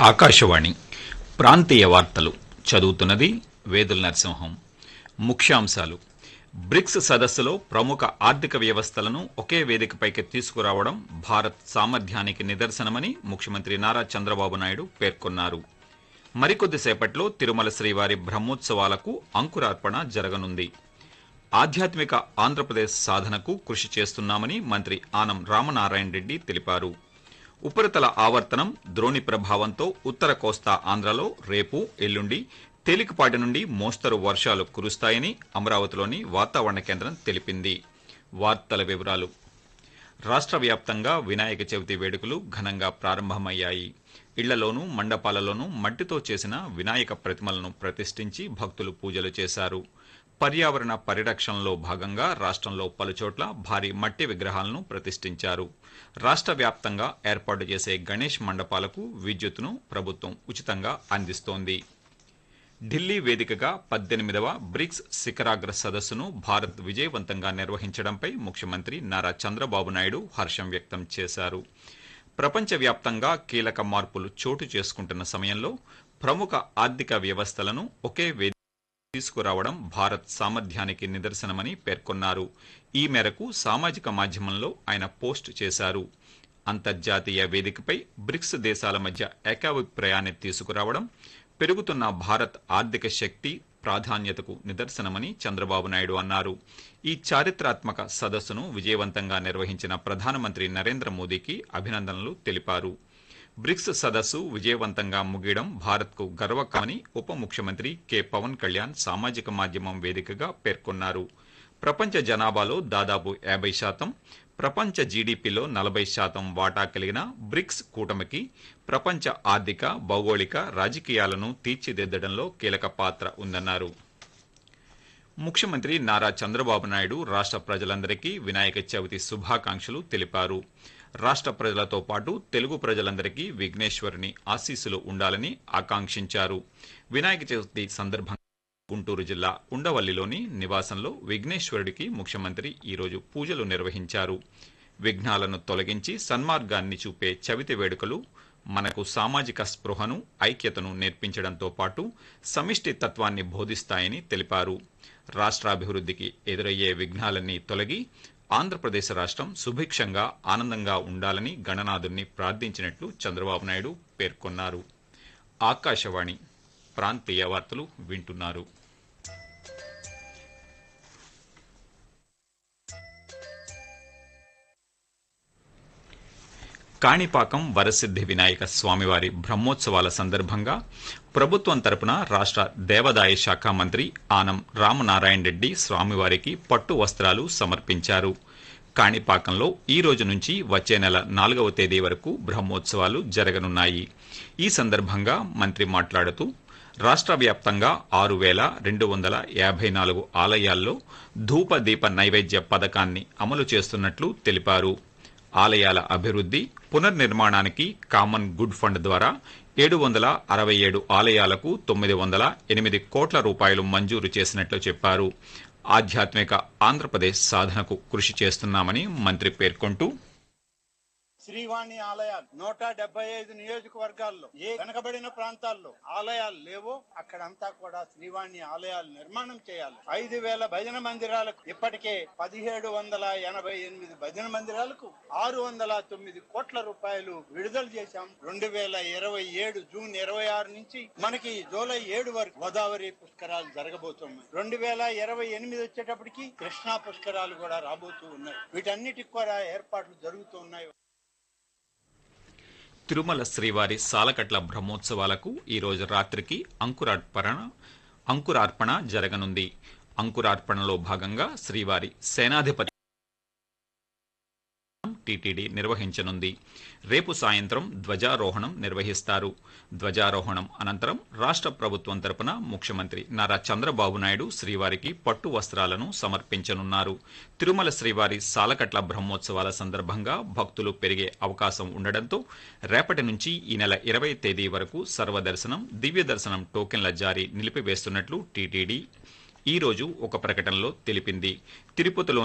ఆకాశవాణి ప్రాంతీయ వార్తలు చదువుతున్నది వేదుల నరసింహం ముఖ్యాంశాలు బ్రిక్స్ సదస్సులో ప్రముఖ ఆర్థిక వ్యవస్థలను ఒకే వేదికపైకి తీసుకురావడం భారత్ సామర్థ్యానికి నిదర్శనమని ముఖ్యమంత్రి నారా చంద్రబాబు నాయుడు పేర్కొన్నారు మరికొద్దిసేపట్లో తిరుమల శ్రీవారి బ్రహ్మోత్సవాలకు అంకురార్పణ జరగనుంది ఆధ్యాత్మిక ఆంధ్రప్రదేశ్ సాధనకు కృషి చేస్తున్నామని మంత్రి ఆనం రామనారాయణ రెడ్డి తెలిపారు ఉపరితల ఆవర్తనం ద్రోణి ప్రభావంతో ఉత్తర కోస్తా ఆంధ్రలో రేపు ఎల్లుండి తేలికపాటి నుండి మోస్తరు వర్షాలు కురుస్తాయని అమరావతిలోని వాతావరణ కేంద్రం తెలిపింది వార్తల వివరాలు రాష్ట్ర వ్యాప్తంగా వినాయక చవితి వేడుకలు ఘనంగా ప్రారంభమయ్యాయి ఇళ్లలోనూ మండపాలలోనూ మట్టితో చేసిన వినాయక ప్రతిమలను ప్రతిష్ఠించి భక్తులు పూజలు చేశారు పర్యావరణ పరిరక్షణలో భాగంగా రాష్ట్రంలో పలుచోట్ల భారీ మట్టి విగ్రహాలను ప్రతిష్ఠించారు రాష్ట్ర వ్యాప్తంగా ఏర్పాటు చేసే గణేష్ మండపాలకు విద్యుత్తును ప్రభుత్వం ఉచితంగా అందిస్తోంది ఢిల్లీ వేదికగా పద్దెనిమిదవ బ్రిక్స్ శిఖరాగ్ర సదస్సును భారత్ విజయవంతంగా నిర్వహించడంపై ముఖ్యమంత్రి నారా చంద్రబాబు నాయుడు హర్షం వ్యక్తం చేశారు ప్రపంచవ్యాప్తంగా కీలక మార్పులు చోటు చేసుకుంటున్న సమయంలో ప్రముఖ ఆర్థిక వ్యవస్థలను ఒకే వేదిక తీసుకురావడం భారత్ సామర్థ్యానికి నిదర్శనమని పేర్కొన్నారు ఈ మేరకు సామాజిక మాధ్యమంలో ఆయన పోస్ట్ చేశారు అంతర్జాతీయ వేదికపై బ్రిక్స్ దేశాల మధ్య ఏకాభిప్రాయాన్ని తీసుకురావడం పెరుగుతున్న భారత్ ఆర్థిక శక్తి ప్రాధాన్యతకు నిదర్శనమని చంద్రబాబు నాయుడు అన్నారు ఈ చారిత్రాత్మక సదస్సును విజయవంతంగా నిర్వహించిన ప్రధానమంత్రి నరేంద్ర మోదీకి అభినందనలు తెలిపారు బ్రిక్స్ సదస్సు విజయవంతంగా ముగియడం భారత్కు గర్వకామని ఉప ముఖ్యమంత్రి కె పవన్ కళ్యాణ్ సామాజిక మాధ్యమం వేదికగా పేర్కొన్నారు ప్రపంచ జనాభాలో దాదాపు యాభై శాతం ప్రపంచ జీడీపీలో నలభై శాతం వాటా కలిగిన బ్రిక్స్ కూటమికి ప్రపంచ ఆర్థిక భౌగోళిక రాజకీయాలను తీర్చిదిద్దడంలో కీలక పాత్ర ఉందన్నారు ముఖ్యమంత్రి నారా చంద్రబాబు నాయుడు రాష్ట్ర ప్రజలందరికీ వినాయక చవితి శుభాకాంక్షలు తెలిపారు రాష్ట్ర ప్రజలతో పాటు తెలుగు ప్రజలందరికీ విఘ్నేశ్వరుని ఆశీస్సులు ఉండాలని ఆకాంక్షించారు వినాయక చవితి సందర్భంగా గుంటూరు జిల్లా ఉండవల్లిలోని నివాసంలో విఘ్నేశ్వరుడికి ముఖ్యమంత్రి ఈరోజు పూజలు నిర్వహించారు విఘ్నాలను తొలగించి సన్మార్గాన్ని చూపే చవితి వేడుకలు మనకు సామాజిక స్పృహను ఐక్యతను నేర్పించడంతో పాటు సమిష్టి తత్వాన్ని బోధిస్తాయని తెలిపారు రాష్ట్రాభివృద్ధికి ఎదురయ్యే విఘ్నాలన్నీ తొలగి ఆంధ్రప్రదేశ్ రాష్ట్రం సుభిక్షంగా ఆనందంగా ఉండాలని గణనాథుణ్ణి ప్రార్థించినట్లు చంద్రబాబు నాయుడు పేర్కొన్నారు ఆకాశవాణి ప్రాంతీయ వార్తలు వింటున్నారు కాణిపాకం వరసిద్ధి వినాయక స్వామివారి బ్రహ్మోత్సవాల సందర్భంగా ప్రభుత్వం తరపున రాష్ట్ర దేవాదాయ శాఖ మంత్రి ఆనం రామనారాయణ రెడ్డి స్వామివారికి పట్టు వస్త్రాలు సమర్పించారు కాణిపాకంలో ఈ రోజు నుంచి వచ్చే నెల నాలుగవ తేదీ వరకు బ్రహ్మోత్సవాలు జరగనున్నాయి ఈ సందర్భంగా మంత్రి మాట్లాడుతూ రాష్ట్ర వ్యాప్తంగా ఆరు వేల రెండు వందల యాభై నాలుగు ఆలయాల్లో ధూప దీప నైవేద్య పథకాన్ని అమలు చేస్తున్నట్లు తెలిపారు ఆలయాల అభివృద్ధి పునర్నిర్మాణానికి కామన్ గుడ్ ఫండ్ ద్వారా ఏడు వందల అరవై ఏడు ఆలయాలకు తొమ్మిది వందల ఎనిమిది కోట్ల రూపాయలు మంజూరు చేసినట్లు చెప్పారు ఆధ్యాత్మిక ఆంధ్రప్రదేశ్ సాధనకు కృషి చేస్తున్నామని మంత్రి పేర్కొంటూ శ్రీవాణి ఆలయాలు నూట డెబ్బై ఐదు నియోజకవర్గాల్లో ఏ వెనకబడిన ప్రాంతాల్లో ఆలయాలు లేవో అక్కడంతా కూడా శ్రీవాణి ఆలయాలు నిర్మాణం చేయాలి ఐదు వేల భజన మందిరాలకు ఇప్పటికే పదిహేడు వందల ఎనభై ఎనిమిది భజన మందిరాలకు ఆరు వందల తొమ్మిది కోట్ల రూపాయలు విడుదల చేశాం రెండు వేల ఇరవై ఏడు జూన్ ఇరవై ఆరు నుంచి మనకి జూలై ఏడు వరకు గోదావరి పుష్కరాలు జరగబోతున్నాయి రెండు వేల ఇరవై ఎనిమిది వచ్చేటప్పటికి కృష్ణా పుష్కరాలు కూడా రాబోతూ ఉన్నాయి వీటన్నిటికి కూడా ఏర్పాట్లు జరుగుతూ ఉన్నాయి తిరుమల శ్రీవారి సాలకట్ల బ్రహ్మోత్సవాలకు ఈ రోజు రాత్రికి అంకురార్పణ అంకురార్పణ జరగనుంది అంకురార్పణలో భాగంగా శ్రీవారి సేనాధిపతి టీటీడీ నిర్వహించనుంది రేపు సాయంత్రం ధ్వజారోహణం నిర్వహిస్తారు ధ్వజారోహణం అనంతరం రాష్ట్ర ప్రభుత్వం తరపున ముఖ్యమంత్రి నారా చంద్రబాబు నాయుడు శ్రీవారికి పట్టు వస్త్రాలను సమర్పించనున్నారు తిరుమల శ్రీవారి సాలకట్ల బ్రహ్మోత్సవాల సందర్భంగా భక్తులు పెరిగే అవకాశం ఉండడంతో రేపటి నుంచి ఈ నెల ఇరవై తేదీ వరకు సర్వదర్శనం దివ్య దర్శనం టోకెన్ల జారీ నిలిపివేస్తున్నట్లు టీటీడీ ఈ రోజు ఒక ప్రకటనలో తెలిపింది తిరుపతిలో